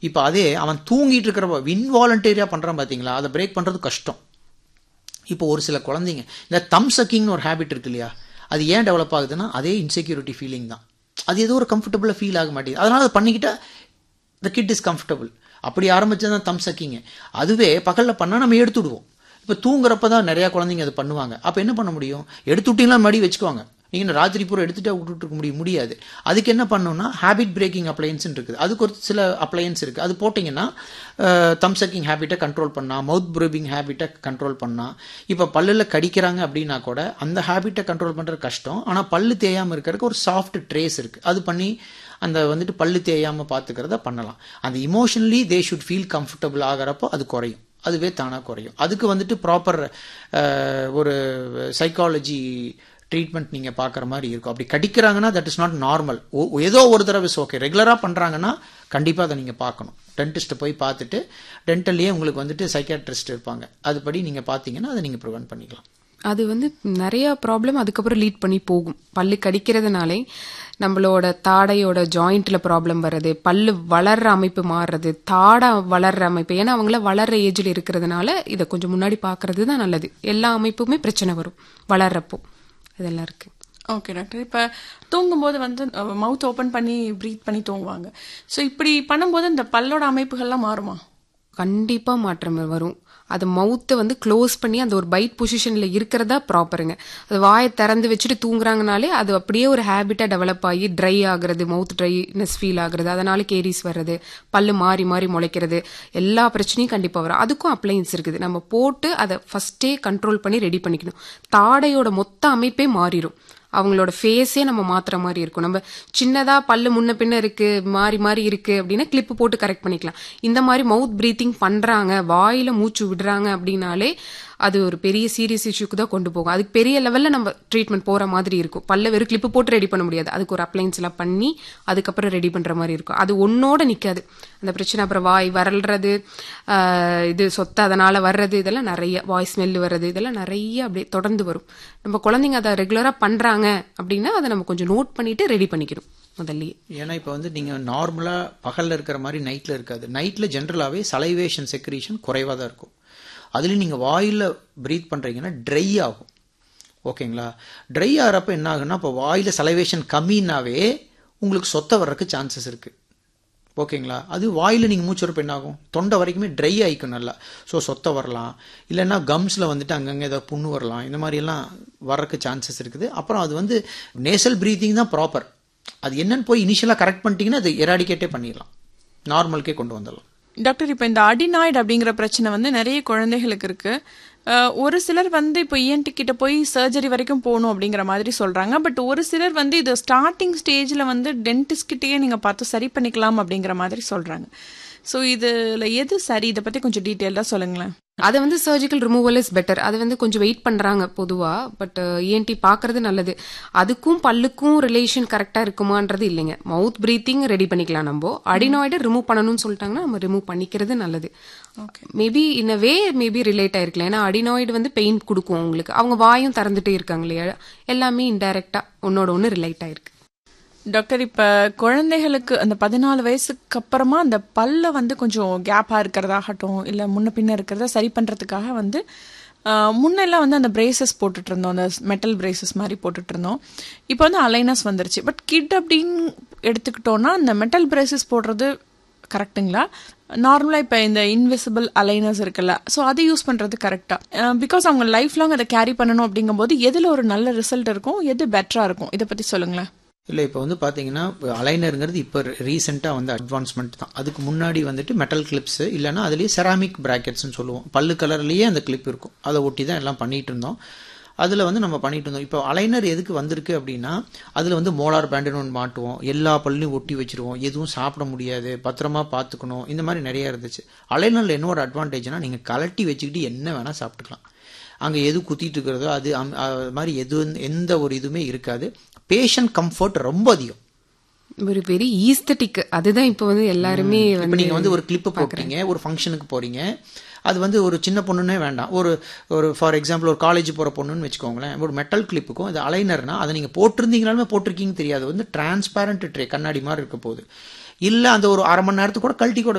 இப்போ அதே அவன் தூங்கிட்டு இருக்கிறப்ப இன்வாலண்டரியாக பண்ணுறான் பார்த்தீங்களா அதை பிரேக் பண்ணுறது கஷ்டம் இப்போ ஒரு சில குழந்தைங்க இந்த தம் சக்கிங்னு ஒரு ஹேபிட் இருக்கு இல்லையா அது ஏன் டெவலப் ஆகுதுன்னா அதே இன்செக்யூரிட்டி ஃபீலிங் தான் அது ஏதோ ஒரு கம்ஃபர்டபுளாக ஃபீல் ஆக மாட்டேங்குது அதனால் அதை பண்ணிக்கிட்டா த கிட் இஸ் கம்ஃபர்டபுள் அப்படி ஆரம்பிச்சது தான் தம் சக்கிங்க அதுவே பகலில் பண்ணால் நம்ம எடுத்துடுவோம் இப்போ தூங்குறப்ப தான் நிறையா குழந்தைங்க அதை பண்ணுவாங்க அப்போ என்ன பண்ண முடியும் எடுத்து விட்டீங்களா மடி வச்சுக்குவாங்க நீங்கள் ராத்திரி பூரா எடுத்துகிட்டே விட்டுட்டு இருக்க முடியும் முடியாது அதுக்கு என்ன பண்ணணும்னா ஹேபிட் பிரேக்கிங் அப்ளையன்ஸ் இருக்குது அதுக்கு ஒரு சில அப்ளையன்ஸ் இருக்குது அது போட்டிங்கன்னா தம் சக்கிங் ஹேபிட்டை கண்ட்ரோல் பண்ணால் மவுத் ப்ரூபிங் ஹேபிட்டை கண்ட்ரோல் பண்ணால் இப்போ பல்லில் கடிக்கிறாங்க அப்படின்னா கூட அந்த ஹேபிட்டை கண்ட்ரோல் பண்ணுறது கஷ்டம் ஆனால் பல்லு தேயாமல் இருக்கிறதுக்கு ஒரு சாஃப்ட் ட்ரேஸ் இருக்குது அது பண்ணி அந்த வந்துட்டு பல்லு தேயாமல் பார்த்துக்கிறத பண்ணலாம் அந்த emotionally they should feel comfortable ஆகிறப்போ அது குறையும் அதுவே தானாக குறையும் அதுக்கு வந்துட்டு ப்ராப்பர் ஒரு சைக்காலஜி ட்ரீட்மெண்ட் நீங்கள் பார்க்குற மாதிரி இருக்கும் அப்படி கடிக்கிறாங்கன்னா தட் இஸ் நாட் நார்மல் ஏதோ ஒரு தடவை இஸ் ஓகே ரெகுலராக பண்ணுறாங்கன்னா கண்டிப்பாக அதை நீங்கள் பார்க்கணும் டென்டிஸ்ட்டை போய் பார்த்துட்டு டென்டல்லையே உங்களுக்கு வந்துட்டு சைக்காட்ரிஸ்ட் இருப்பாங்க அதுபடி நீங்கள் பார்த்தீங்கன்னா அதை நீங்கள் ப்ரிவென்ட் பண்ணிக்கலாம் அது வந்து நிறைய ப்ராப்ளம் அதுக்கப்புறம் லீட் பண்ணி போகும் பல்லு கடிக்கிறதுனாலே நம்மளோட தாடையோட ஜாயிண்ட்ல ப்ராப்ளம் வர்றது பல்லு வளர்ற அமைப்பு மாறுறது தாடை வளர்ற அமைப்பு ஏன்னா அவங்கள வளர்ற ஏஜில் இருக்கிறதுனால இதை கொஞ்சம் முன்னாடி பார்க்கறது தான் நல்லது எல்லா அமைப்புமே பிரச்சனை வரும் வளர்றப்போ இதெல்லாம் இருக்கு ஓகே டாக்டர் இப்போ தூங்கும்போது வந்து மவுத் ஓப்பன் பண்ணி ப்ரீத் பண்ணி தூங்குவாங்க ஸோ இப்படி பண்ணும்போது இந்த பல்லோட அமைப்புகள்லாம் மாறுமா கண்டிப்பா மாற்றம் வரும் அது மவுத்தை வந்து க்ளோஸ் பண்ணி அந்த ஒரு பைட் பொசிஷன்ல இருக்கிறதா ப்ராப்பருங்க அது வாயை திறந்து வச்சுட்டு தூங்குறாங்கனாலே அது அப்படியே ஒரு ஹேபிட்டா டெவலப் ஆகி ட்ரை ஆகுறது மவுத் ட்ரைனஸ் ஃபீல் ஆகுறது அதனால கேரிஸ் வர்றது பல்லு மாறி மாறி முளைக்கிறது எல்லா பிரச்சனையும் கண்டிப்பா வரும் அதுக்கும் அப்ளைன்ஸ் இருக்குது நம்ம போட்டு அதை ஃபர்ஸ்டே கண்ட்ரோல் பண்ணி ரெடி பண்ணிக்கணும் தாடையோட மொத்த அமைப்பே மாறிடும் அவங்களோட ஃபேஸே நம்ம மாத்துற மாதிரி இருக்கும் நம்ம சின்னதா பல்லு முன்ன பின்ன இருக்கு மாறி மாறி இருக்கு அப்படின்னா கிளிப்பு போட்டு கரெக்ட் பண்ணிக்கலாம் இந்த மாதிரி மவுத் பிரீத்திங் பண்றாங்க வாயில மூச்சு விடுறாங்க அப்படின்னாலே அது ஒரு பெரிய சீரியஸ் இஷ்யூக்கு தான் கொண்டு போகும் அதுக்கு பெரிய லெவல்ல நம்ம ட்ரீட்மெண்ட் போற மாதிரி இருக்கும் பல்ல வெறும் கிளிப்பு போட்டு ரெடி பண்ண முடியாது அதுக்கு ஒரு அப்ளைன்ஸ் எல்லாம் பண்ணி அதுக்கப்புறம் ரெடி பண்ற மாதிரி இருக்கும் அது ஒன்னோட நிக்காது அந்த பிரச்சனை அப்புறம் வாய் வரல்றது இது சொத்த அதனால வர்றது இதெல்லாம் நிறைய வாய் ஸ்மெல் வர்றது இதெல்லாம் நிறைய அப்படியே தொடர்ந்து வரும் நம்ம குழந்தைங்க அதை ரெகுலரா பண்றாங்க அப்படின்னா அதை நம்ம கொஞ்சம் நோட் பண்ணிட்டு ரெடி பண்ணிக்கணும் முதல்லயே ஏன்னா இப்போ வந்து நீங்கள் நார்மலாக பகலில் இருக்கிற மாதிரி நைட்டில் இருக்காது நைட்டில் ஜென்ரலாகவே சலைவேஷன் செக்ரீஷன் குறைவாக தான் இருக்கும் அதுலேயும் நீங்கள் வாயில் ப்ரீத் பண்ணுறீங்கன்னா ட்ரை ஆகும் ஓகேங்களா ட்ரை ஆகிறப்ப என்ன ஆகுன்னா இப்போ வாயில் சலைவேஷன் கம்மின்னாவே உங்களுக்கு சொத்த வர்றதுக்கு சான்சஸ் இருக்குது ஓகேங்களா அது வாயில் நீங்கள் மூச்சு வரப்போ என்ன ஆகும் தொண்டை வரைக்குமே ட்ரை ஆகிக்கும் நல்லா ஸோ சொத்த வரலாம் இல்லைன்னா கம்ஸில் வந்துட்டு அங்கங்கே ஏதாவது புண்ணு வரலாம் இந்த மாதிரியெல்லாம் வர்றதுக்கு சான்சஸ் இருக்குது அப்புறம் அது வந்து நேசல் ப்ரீத்திங் தான் ப்ராப்பர் அது என்னன்னு போய் இனிஷியலாக கரெக்ட் பண்ணிட்டீங்கன்னா அது எராடிகேட்டே பண்ணிடலாம் நார்மலுக்கே கொண்டு வந்துடலாம் டாக்டர் இப்போ இந்த அடினாய்டு அப்படிங்கிற பிரச்சனை வந்து நிறைய குழந்தைகளுக்கு இருக்கு ஒரு சிலர் வந்து இப்போ இஎன்டி கிட்ட போய் சர்ஜரி வரைக்கும் போகணும் அப்படிங்கிற மாதிரி சொல்றாங்க பட் ஒரு சிலர் வந்து இது ஸ்டார்டிங் ஸ்டேஜ்ல வந்து டென்டிஸ்ட் கிட்டேயே நீங்க பார்த்து சரி பண்ணிக்கலாம் அப்படிங்கிற மாதிரி சொல்றாங்க ஸோ இதுல எது சரி இதை பத்தி கொஞ்சம் டீட்டெயிலாக சொல்லுங்களேன் அதை வந்து சர்ஜிக்கல் ரிமூவல் இஸ் பெட்டர் அது வந்து கொஞ்சம் வெயிட் பண்றாங்க பொதுவா பட் இஎன்டி பாக்குறது நல்லது அதுக்கும் பல்லுக்கும் ரிலேஷன் கரெக்டா இருக்குமான்றது இல்லைங்க மவுத் பிரீத்திங் ரெடி பண்ணிக்கலாம் நம்ம அடினாய்டு ரிமூவ் பண்ணணும்னு சொல்லிட்டாங்கன்னா நம்ம ரிமூவ் பண்ணிக்கிறது நல்லது maybe in way maybe relate ஆயிருக்கலாம் ஏன்னா அடினாய்டு வந்து பெயின் கொடுக்கும் உங்களுக்கு அவங்க வாயும் திறந்துட்டே இருக்காங்க இல்லையா எல்லாமே இன்டைரக்டா ஒன்னோட ஒன்று ரிலேட் ஆயிருக்கு டாக்டர் இப்ப குழந்தைகளுக்கு அந்த பதினாலு வயசுக்கு அப்புறமா அந்த பல்ல வந்து கொஞ்சம் கேப்பா இருக்கிறதாகட்டும் இல்ல முன்ன பின்ன இருக்கிறத சரி பண்றதுக்காக வந்து முன்னெல்லாம் வந்து அந்த பிரேசஸ் போட்டுட்டு இருந்தோம் அந்த மெட்டல் பிரேசஸ் மாதிரி போட்டுட்டு இருந்தோம் இப்போ வந்து அலைனஸ் வந்துருச்சு பட் கிட் அப்படின்னு எடுத்துக்கிட்டோம்னா அந்த மெட்டல் பிரேசஸ் போடுறது கரெக்டுங்களா நார்மலாக இப்போ இந்த இன்விசிபிள் அலைனர்ஸ் இருக்குல்ல ஸோ அதை யூஸ் பண்ணுறது கரெக்டாக பிகாஸ் அவங்க லைஃப் லாங் அதை கேரி பண்ணணும் அப்படிங்கும்போது எதில் ஒரு நல்ல ரிசல்ட் இருக்கும் எது பெட்டராக இருக்கும் இதை பற்றி சொல்லுங்களேன் இல்லை இப்போ வந்து பார்த்தீங்கன்னா அலைனருங்கிறது இப்போ ரீசெண்டாக வந்து அட்வான்ஸ்மெண்ட் தான் அதுக்கு முன்னாடி வந்துட்டு மெட்டல் கிளிப்ஸ் இல்லைன்னா அதுலேயே செராமிக் ப்ராக்கெட்ஸ்னு சொல்லுவோம் பல்லு கலர்லேயே அந்த கிளிப் இருக்கும் அதை ஒட்டி தான் எல்லாம் பண்ணிட்டு இருந்தோம் அதில் வந்து நம்ம பண்ணிட்டு இருந்தோம் இப்போ அலைனர் எதுக்கு வந்திருக்கு அப்படின்னா அதில் வந்து மோலார் பேண்டுன்னு ஒன்று மாட்டுவோம் எல்லா பல்லையும் ஒட்டி வச்சிருவோம் எதுவும் சாப்பிட முடியாது பத்திரமா பார்த்துக்கணும் இந்த மாதிரி நிறைய இருந்துச்சு அலைனரில் என்ன ஒரு அட்வான்டேஜ்னா நீங்கள் கலட்டி வச்சுக்கிட்டு என்ன வேணால் சாப்பிட்டுக்கலாம் அங்கே எது குத்திட்டு இருக்கிறதோ அது அது மாதிரி எது எந்த ஒரு இதுவுமே இருக்காது பேஷண்ட் கம்ஃபர்ட் ரொம்ப அதிகம் ஒரு பெரிய ஈஸ்தட்டிக் அதுதான் இப்போ வந்து எல்லாருமே இப்போ நீங்கள் வந்து ஒரு கிளிப்பு போடுறீங்க ஒரு ஃபங்க்ஷனுக்கு போறீங்க அது வந்து ஒரு சின்ன பொண்ணுன்னே வேண்டாம் ஒரு ஒரு ஃபார் எக்ஸாம்பிள் ஒரு காலேஜ் போகிற பொண்ணுன்னு வச்சுக்கோங்களேன் ஒரு மெட்டல் கிளிப்புக்கும் இது அலைனர்னா அதை நீங்கள் போட்டிருந்தீங்கனாலுமே போட்டிருக்கீங்க தெரியாது வந்து டிரான்ஸ்பேரண்ட் ட்ரே கண்ணாடி மாதிரி இருக்க போகுது இல்லை அந்த ஒரு அரை மணி நேரத்துக்கு கூட கழட்டி கூட